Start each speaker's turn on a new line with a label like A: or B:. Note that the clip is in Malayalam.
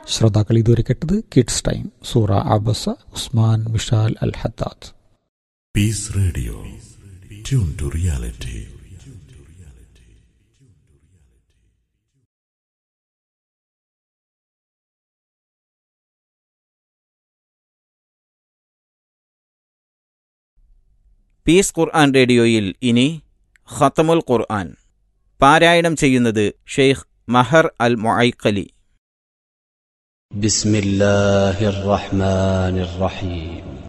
A: ശ്രോതാക്കൾ ഇതുവരെ കേട്ടത് kids time Surah Abasa Usman Mishal Al Haddad
B: Peace Radio. Tune to reality.
C: Peace Quran റേഡിയോയിൽ ഇനി ഖത്തമുൽ ഖുർആൻ പാരായണം ചെയ്യുന്നത് ഷെയ്ഖ് മഹർ അൽ മൊയ്ക്കലി
D: بسم الله الرحمن الرحيم